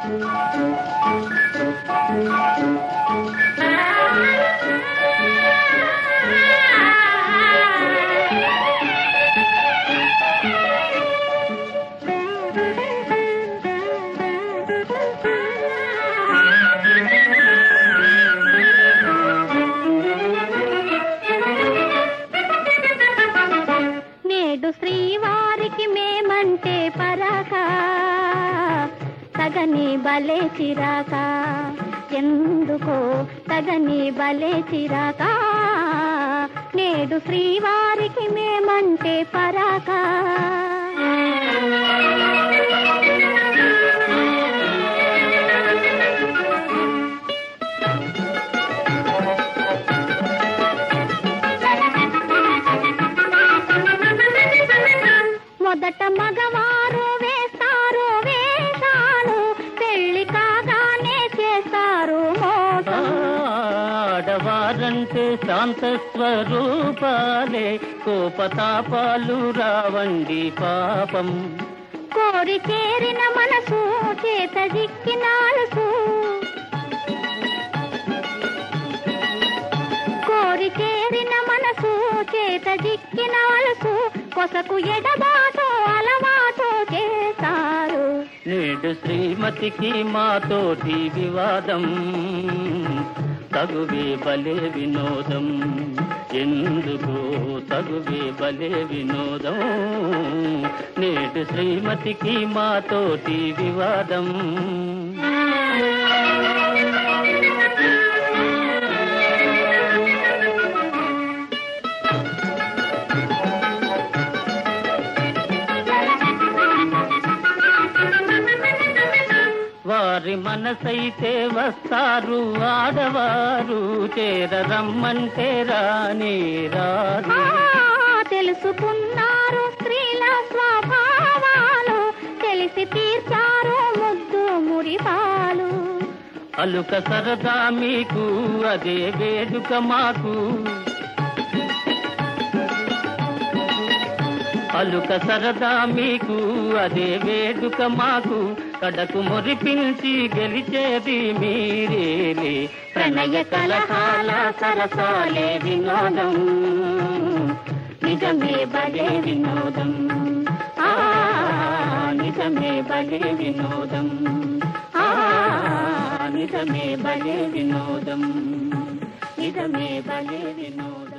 నేడు శ్రీవారికి మేమంటే పరాక తగని బలే చిరాక ఎందుకో తగని బలే చిరాక నేడు శ్రీవారికి మేమంటే పరాక మొదట మగవారు వేస్తారు వేషాలు పెళ్లి కాగానే చేస్తారు మోసం ఆడవారంటే శాంత స్వరూపాలే కోపతాపాలు రావండి పాపం కోరి చేరిన మనసు చేత జిక్కినాలుసు కోరి చేరిన మనసు చేత జిక్కినాలుసు కొసకు ఎడబాటు అలవాటు చేస్తారు నేడు శ్రీమతికి మాతోటి వివాదం తగువే బలే వినోదం ఎందుకు తగువే బలే వినోదం నేడు శ్రీమతికి మాతోటి వివాదం వారి మనసైతే వస్తారు ఆడవారు చేరరమ్మంటే రాని రాని ఆ, తెలుసుకున్నారు స్త్రీల స్వభావాలు తెలిసి తీర్చారు ముద్దు మురిపాలు అలుక సరదా మీకు అదే వేడుక మాకు అలుక సరదా మీకు అదే వేడుక మాకు కడకు మురిపించి గెలిచేది మీరేలే ప్రణయ కలహాల సరసాలే వినోదం నిజమే బలే వినోదం ఆ నిజమే బలే వినోదం ఆ నిజమే బలే వినోదం నిజమే బలే వినోదం